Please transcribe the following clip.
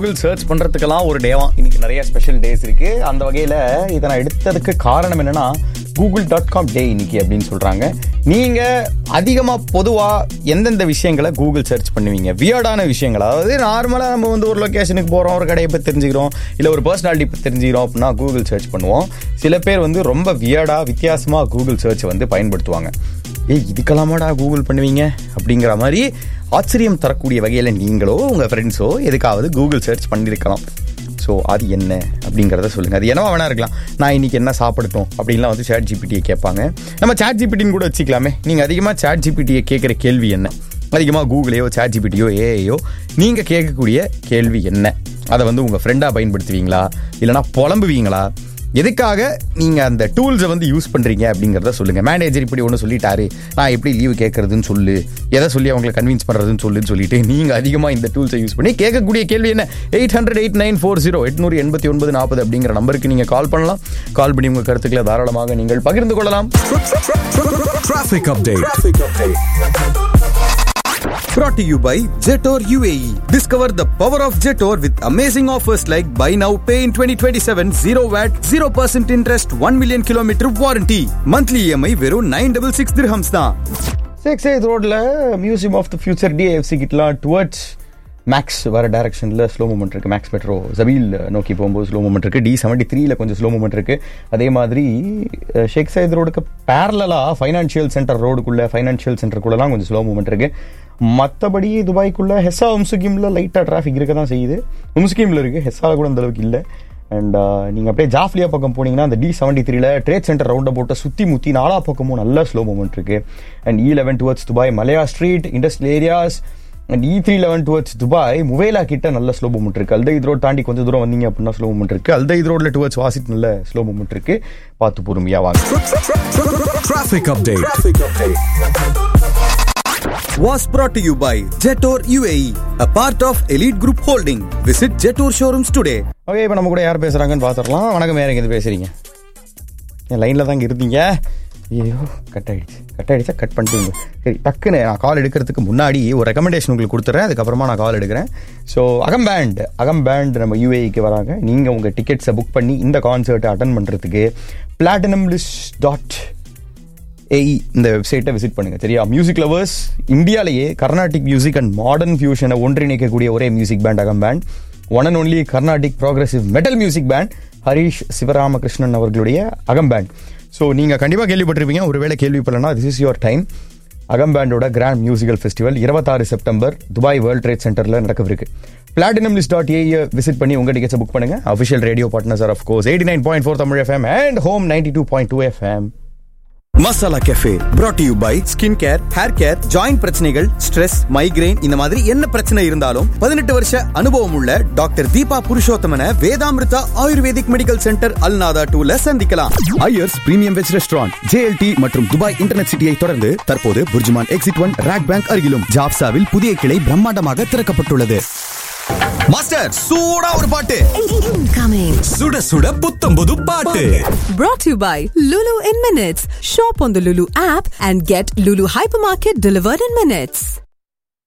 Google search பண்றதுக்கெல்லாம் ஒரு டேவா இன்னைக்கு நிறைய ஸ்பெஷல் டேஸ் இருக்கு அந்த வகையில இதை நான் எடுத்ததுக்கு காரணம் என்னன்னா கூகுள் டாட் காம் டே இன்னைக்கு அப்படின்னு சொல்றாங்க நீங்க அதிகமா பொதுவா எந்தெந்த விஷயங்களை கூகுள் சர்ச் பண்ணுவீங்க வியர்டான விஷயங்கள் அதாவது நார்மலா நம்ம வந்து ஒரு லொகேஷனுக்கு போறோம் ஒரு கடையை பத்தி தெரிஞ்சுக்கிறோம் இல்ல ஒரு பர்சனாலிட்டி பத்தி தெரிஞ்சுக்கிறோம் அப்படின்னா கூகுள் சர்ச் பண்ணுவோம் சில பேர் வந்து ரொம்ப வியர்டா வித்தியாசமா கூகுள் சர்ச் வந்து பயன்படுத்துவாங்க ஏய் இதுக்கெல்லாமாடா கூகுள் பண்ணுவீங்க அப்படிங்கிற மாதிரி ஆச்சரியம் தரக்கூடிய வகையில் நீங்களோ உங்கள் ஃப்ரெண்ட்ஸோ எதுக்காவது கூகுள் சர்ச் பண்ணியிருக்கலாம் ஸோ அது என்ன அப்படிங்கிறத சொல்லுங்கள் அது என்னவா வேணா இருக்கலாம் நான் இன்னைக்கு என்ன சாப்பிடட்டும் அப்படின்லாம் வந்து சேட் ஜிபிடியை கேட்பாங்க நம்ம சேட் ஜிபிடின்னு கூட வச்சுக்கலாமே நீங்கள் அதிகமாக சேட் ஜிபிடியை கேட்குற கேள்வி என்ன அதிகமாக கூகுளையோ சேட் ஜிபிடியோ ஏஐயோ நீங்கள் கேட்கக்கூடிய கேள்வி என்ன அதை வந்து உங்கள் ஃப்ரெண்டாக பயன்படுத்துவீங்களா இல்லைனா புலம்புவீங்களா எதுக்காக நீங்க அந்த டூல்ஸை வந்து யூஸ் பண்றீங்க அப்படிங்கறத சொல்லுங்க மேனேஜர் இப்படி ஒன்று சொல்லிட்டாரு நான் எப்படி லீவு கேட்கறதுன்னு சொல்லு எதை சொல்லி அவங்களை கன்வின்ஸ் பண்றதுன்னு சொல்லுன்னு சொல்லிட்டு நீங்க அதிகமா இந்த டூல்ஸை யூஸ் பண்ணி கேட்கக்கூடிய கேள்வி என்ன eight hundred eight nine four zero எட்நூறு எண்பத்தி ஒன்பது நாற்பது அப்படிங்கிற நம்பருக்கு நீங்க கால் பண்ணலாம் கால் பண்ணி உங்க கருத்துக்களை தாராளமாக நீங்கள் பகிர்ந்து கொள்ளலாம் Traffic update. Brought to you by Jetor UAE. Discover the power of Jetor with amazing offers like buy now, pay in 2027, 0 VAT, 0% interest, 1 million kilometer warranty. Monthly EMI வெறும் 966 dirhams தான். சிக்ஸ் எய்த் ரோட்ல museum of the future DFC கிட்டலாம் towards Max வர டைரக்ஷனில் slow movement இருக்கு Max metro Jabeel நோக்கி போகும்போது slow movement இருக்கு டி செவன்டி த்ரீல கொஞ்சம் ஸ்லோ மூமெண்ட் இருக்கு அதே மாதிரி அஹ், ஷேக் சைத் ரோடுக்கு பேரலா ஃபைனான்ஷியல் சென்டர் ரோடுக்குள்ள ஃபைனான்ஷியல் சென்டருக்குள்ளலாம் கொஞ்சம் ஸ்லோ மூமெண்ட் இருக்கு மற்றபடி துபாய்க்குள்ள ஹெசா உம்சுகிம்ல லைட்டாக டிராஃபிக் இருக்க தான் செய்யுது உம்சுகிம்ல இருக்கு ஹெசால கூட அந்த அளவுக்கு இல்லை அண்ட் நீங்கள் அப்படியே ஜாஃப்லியா பக்கம் போனீங்கன்னா அந்த டி செவன்டி த்ரீல ட்ரேட் சென்டர் ரவுண்டை போட்டு சுற்றி முற்றி நாலா பக்கமும் நல்ல ஸ்லோ மூமெண்ட் இருக்கு and E eleven towards Dubai மலையா street industrial areas and E three eleven towards Dubai Muwaileh கிட்ட நல்ல ஸ்லோ மூமெண்ட் இருக்கு அல்தைத் ரோட் தாண்டி கொஞ்சம் தூரம் வந்தீங்க அப்படின்னா ஸ்லோ மூமெண்ட் இருக்கு அல்தைத் ரோட்ல டுவர்ட்ஸ் வாசிட் நல்ல ஸ்லோ மூமெண்ட் இருக்கு பார்த்து பொறுமையா வாங்க Traffic update. Was brought to you by Jetor UAE, a part of Elite Group Holding. Visit Jetor showrooms today. Okay இப்போ நம்ம கூட யார் பேசுறாங்கன்னு பார்த்துடலாம் வணக்கம் யார் எங்கே பேசுறீங்க என் லைனில் தாங்க இருந்தீங்க ஐயோ கட் ஆயிடுச்சு கட் ஆயிடுச்சா கட் பண்ணிட்டீங்க சரி டக்குன்னு நான் கால் எடுக்கிறதுக்கு முன்னாடி ஒரு ரெக்கமெண்டேஷன் உங்களுக்கு கொடுத்துறேன் அதுக்கப்புறமா நான் கால் எடுக்கிறேன் ஸோ அகம் பேண்ட் அகம் பேண்ட் நம்ம யூஏக்கு வராங்க நீங்கள் உங்கள் டிக்கெட்ஸை புக் பண்ணி இந்த கான்சர்ட்டை அட்டன் பண்ணுறதுக்கு பிளாட்டினம் லிஸ்ட் டாட் ஏஇ இந்த வெப்சைட்டை விசிட் பண்ணுங்க சரியா மியூசிக் லவர்ஸ் இந்தியாலேயே கர்நாடிக் மியூசிக் அண்ட் மாடர்ன் ஃபியூஷனை ஒன்றிணைக்கக்கூடிய ஒரே music band Agam band one and only Carnatic progressive metal music band Harish Sivaramakrishnan அவர்களுடைய அகம் பேண்ட் ஸோ நீங்கள் கண்டிப்பாக கேள்விப்பட்டிருப்பீங்க ஒருவேளை கேள்விப்படலன்னா this is your time Agam பேண்டோட கிராண்ட் மியூசிக்கல் ஃபெஸ்டிவல் இருபத்தாறு செப்டம்பர் துபாய் வேர்ல்ட் ட்ரேட் சென்டரில் நடக்கவிருக்கு platinum list dot A I visit பண்ணி உங்க டிக்கெட்ஸை புக் பண்ணுங்க official radio partners are of course eighty nine point four Tamil FM and home ninety two point two FM masala cafe brought to you by skin care hair care joint பிரச்சனைகள் stress migraine இந்த மாதிரி என்ன பிரச்சனை இருந்தாலும் பதினெட்டு வருஷ அனுபவம் உள்ள doctor Deepa Purushothaman Vedamrutha ayurvedic medical centre Al Nahda டூல சந்திக்கலாம் Iyers premium veg restaurant JLT மற்றும் துபாய் இன்டர்நெட் சிட்டியை தொடர்ந்து தற்போது Burjuman exit one rock bank அருகிலும் ஜாப்சாவில் புதிய கிளை பிரம்மாண்டமாக திறக்கப்பட்டுள்ளது மாஸ்டர் சூடா ஒரு பாட்டு Incoming. சுட சுட புத்தம் புது பாட்டு Brought to you by Lulu in Minutes. Shop on the Lulu app and get Lulu Hypermarket delivered in minutes.